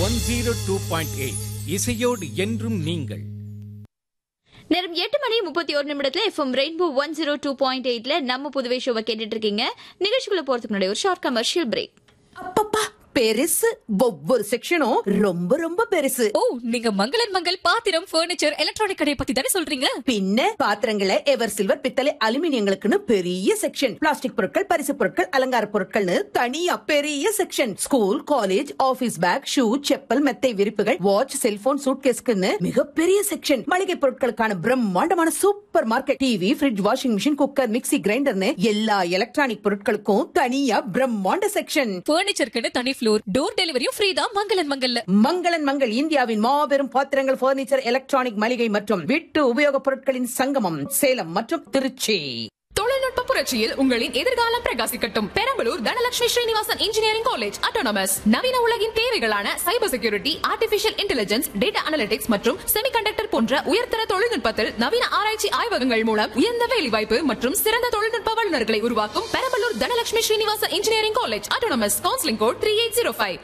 One zero two point eight இசையோடு என்றும் நீங்கள் நேரம் எட்டு மணி முப்பத்தி ஒரு நிமிடத்துல FM Rainbow one zero two point எயிட்ல நம்ம புதுவை ஷோவை கேட்டுட்டு இருக்கீங்க நிகழ்ச்சிக்குள்ள போறதுக்கு முன்னாடி ஒரு ஷார்ட் கமர்ஷியல் பிரேக் அப்பப்பா பெருசு ஒவ்வொரு செக்ஷனும் ரொம்ப ரொம்ப பெருசு ஓ நீங்க மங்களன் மங்கள் பாத்திரம் பர்னிச்சர் எலக்ட்ரானிக் கடையை பத்தி தானே சொல்றீங்க பின்ன பாத்திரங்களை எவர் சில்வர் பித்தளை அலுமினியங்களுக்குன்னு பெரிய செக்ஷன் பிளாஸ்டிக் பொருட்கள் பரிசு பொருட்கள் அலங்கார பொருட்கள்னு தனியா பெரிய section school college office bag shoe chappal மெத்தை விரிப்புகள் வாட்ச் செல்போன் சூட்கேஸ்க்குன்னு மிகப்பெரிய செக்ஷன் மளிகை பொருட்களுக்கான பிரம்மாண்டமான super market TV fridge washing machine cooker mixie கிரைண்டர்னு எல்லா எலக்ட்ரானிக் பொருட்களுக்கும் தனியா பிரம்மாண்ட செக்ஷன் பர்னிச்சருக்குன்னு தனி ஃப்ளோர் டோர் டெலிவரியும் ஃப்ரீ தான் மங்களன் மங்கல்ல மங்களன் மங்கள் இந்தியாவின் மாபெரும் பாத்திரங்கள் பர்னிச்சர் எலக்ட்ரானிக் மளிகை மற்றும் வீட்டு உபயோகப் பொருட்களின் சங்கமம் சேலம் மற்றும் திருச்சி தொழில்நுட்ப புரட்சியில் உங்களின் எதிர்காலம் பிரகாசிக்கட்டும் Perambalur Dhanalakshmi Srinivasan engineering college autonomous நவீன உலகின் தேவைகளான cyber security artificial intelligence data analytics மற்றும் செமிகண்டக்டர் போன்ற உயர்தர தொழில்நுட்பத்தில் நவீன ஆராய்ச்சி ஆய்வகங்கள் மூலம் உயர்ந்த வேலைவாய்ப்பு மற்றும் சிறந்த தொழில்நுட்ப வல்லுநர்களை உருவாக்கும் Perambalur Dhanalakshmi Srinivasan engineering college autonomous counselling code three eight zero five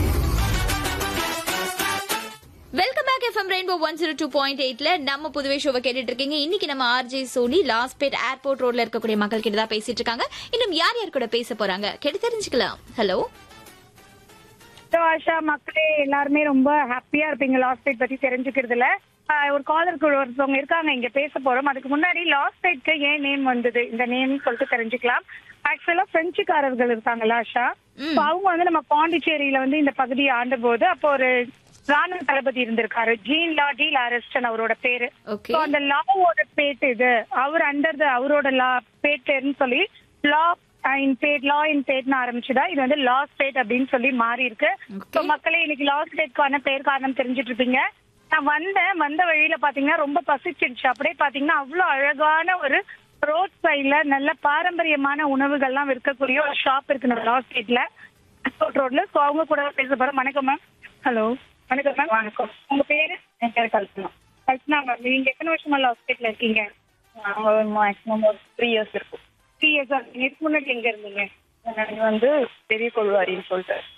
welcome back FM Rainbow one zero two point எயிட்ல நம்ம புதுவை ஷோவை கேட்டுட்டு இருக்கீங்க இன்னைக்கு நம்ம ஆர்ஜே சோனி லாஸ்பேட் ஏர்போர்ட் ரோட்ல இருக்கக்கூடிய மக்கள் கிட்ட தான் பேசிட்டு இருக்காங்க இன்னும் யார் யார் கூட பேச போறாங்க கேட்டு தெரிஞ்சுக்கலாம் ஹலோ So, ஆஷா மக்களே எல்லாருமே ரொம்ப ஹாப்பியா இருப்பீங்க லாஸ்ட் ஃபைட் பத்தி தெரிஞ்சுக்கிறதுல ஆஹ் ஒரு காலருக்கு ஒருத்தவங்க இருக்காங்க இங்க பேச போறோம் அதுக்கு முன்னாடி லாஸ்ட் ஃபைட்க்கு ஏன் நேம் வந்தது இந்த நேம் சொல்லிட்டு தெரிஞ்சுக்கலாம் ஆக்சுவலா பிரெஞ்சுக்காரர்கள் இருக்காங்கல்ல ஆஷா So, அவங்க வந்து நம்ம பாண்டிச்சேரியில வந்து இந்த பகுதியை ஆண்ட போது அப்போ ஒரு ராணுவ தளபதி இருந்திருக்காரு ஜீன் லா டி லாரஸ்டன் அவரோட பேரு Okay. So, அந்த லாவோட பேட் இது அவர் அண்டர் த அவரோட லா பேட் பேருன்னு சொல்லி லா இன் பேட் லா இன் பேட்னு ஆரம்பிச்சுதா இது வந்து லாஸ் பேட் அப்படின்னு சொல்லி மாறி இருக்கு Okay. So, மக்களே இன்னைக்கு லாஸ் பேட்கான பேர் காரணம் தெரிஞ்சிட்டு இருப்பீங்க நான் வந்தேன் வந்த வழியில பாத்தீங்கன்னா ரொம்ப பசிச்சிருச்சு அப்படியே பாத்தீங்கன்னா அவ்வளவு அழகான ஒரு ரோட் சைட்ல நல்ல பாரம்பரியமான உணவுகள்லாம் விற்கக்கூடிய ஒரு ஷாப் இருக்கு நம்ம லாஸ் பேட்ல ரோட்ல சோ அவங்க கூட பேச போறோம் வணக்கம் மேம் ஹலோ வணக்கம் மேம் வணக்கம் உங்க பேரு என் பேர் கல்பனா கல்பனா மேம் நீங்க எத்தனை வருஷமா லாஸ் பேட்ல இருக்கீங்க மேக்ஸிமம் ஒரு த்ரீ இயர்ஸ் இருக்கும் த்ரீ இயர்ஸ் இதுக்கு முன்னாடி எங்க இருந்தீங்க முன்னாடி வந்து பெரிய கொள்வாரின்னு சொல்லிட்டு